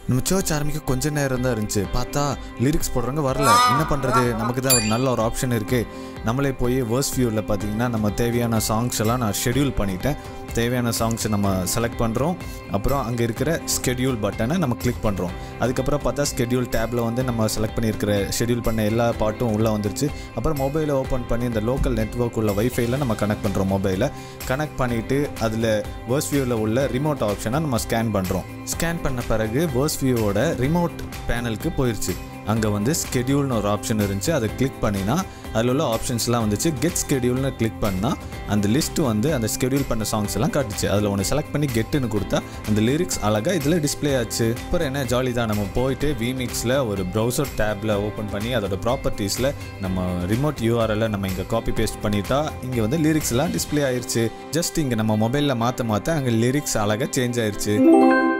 நம்ம சர்ச் ஆரம்பிக்க கொஞ்ச நேரம் தான் இருந்துச்சு பார்த்தா லிரிக்ஸ் போடுறவங்க வரல என்ன பண்ணுறது நமக்கு தான் ஒரு நல்ல ஒரு ஆப்ஷன் இருக்குது நம்மளே போய் வேர்ஸ் வியூவில் பார்த்தீங்கன்னா நம்ம தேவையான சாங்ஸ் எல்லாம் நான் ஷெட்யூல் பண்ணிட்டேன் தேவையான சாங்ஸை நம்ம செலக்ட் பண்ணுறோம் அப்புறம் அங்கே இருக்கிற ஸ்கெடியூல் பட்டனை நம்ம கிளிக் பண்ணுறோம் அதுக்கப்புறம் பார்த்தா ஸ்கெடியூல் டேப்பில் வந்து நம்ம செலக்ட் பண்ணியிருக்கிற ஷெட்யூல் பண்ண எல்லா பாட்டும் உள்ளே வந்துருச்சு அப்புறம் மொபைலை ஓப்பன் பண்ணி இந்த லோக்கல் நெட்ஒர்க் உள்ள வைஃபைல நம்ம கனெக்ட் பண்ணுறோம் மொபைலை கனெக்ட் பண்ணிவிட்டு அதில் வேர்ஸ் வியூவில் உள்ள ரிமோட் ஆப்ஷனை நம்ம ஸ்கேன் பண்ணுறோம் ஸ்கேன் பண்ண பிறகு வேர்ஸ் வியூவோட ரிமோட் பேனலுக்கு போயிடுச்சு அங்கே வந்து ஸ்கெடியூல்னு ஒரு ஆப்ஷன் இருந்துச்சு அதை கிளிக் பண்ணினா அதில் உள்ள ஆப்ஷன்ஸ்லாம் வந்துச்சு கெட் ஸ்கெடியூல்னு கிளிக் பண்ணால் அந்த லிஸ்ட் வந்து அந்த ஸ்கெடியூல் பண்ண சாங்ஸ் எல்லாம் காட்டுச்சு அதில் ஒன்று செலக்ட் பண்ணி கெட்டுன்னு கொடுத்தா அந்த லிரிக்ஸ் அழகாக இதில் டிஸ்ப்ளே ஆச்சு அப்புறம் என்ன ஜாலி தான் நம்ம போயிட்டு விமிக்ஸில் ஒரு ப்ரௌசர் டேப்பில் ஓப்பன் பண்ணி அதோட ப்ராப்பர்ட்டிஸில் நம்ம ரிமோட் யூஆர்எல்ல நம்ம இங்கே காப்பி பேஸ்ட் பண்ணிட்டா இங்கே வந்து லிரிக்ஸ் எல்லாம் டிஸ்ப்ளே ஆயிருச்சு ஜஸ்ட் இங்கே நம்ம மொபைலில் மாற்ற மாற்ற அங்கே லிரிக்ஸ் அழகாக சேஞ்ச் ஆயிருச்சு